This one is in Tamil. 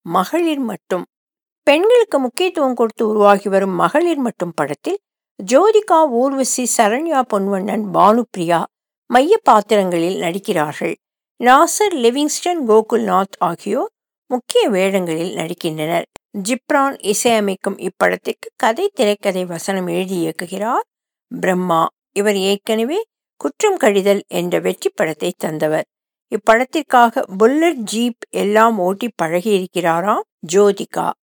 மகளிர் மட்டும் பெண்களுக்கு முக்கியத்துவம் கொடுத்து உருவாகி வரும் மகளிர் மட்டும் படத்தில் ஜோதிகா ஊர்வசி சரண்யா பொன்வண்ணன் பானுப்ரியா மைய பாத்திரங்களில் நடிக்கிறார்கள் நாசர் லிவிங்ஸ்டன் கோகுல்நாத் ஆகியோர் முக்கிய வேடங்களில் நடிக்கின்றனர் ஜிப்ரான் இசையமைக்கும் இப்படத்திற்கு கதை திரைக்கதை வசனம் எழுதி இயக்குகிறார் பிரம்மா இவர் ஏற்கனவே குற்றம் கழிதல் என்ற வெற்றி படத்தை தந்தவர் இப்படத்திற்காக புல்லட் ஜீப் எல்லாம் ஓட்டி பழகியிருக்கிறாராம் ஜோதிகா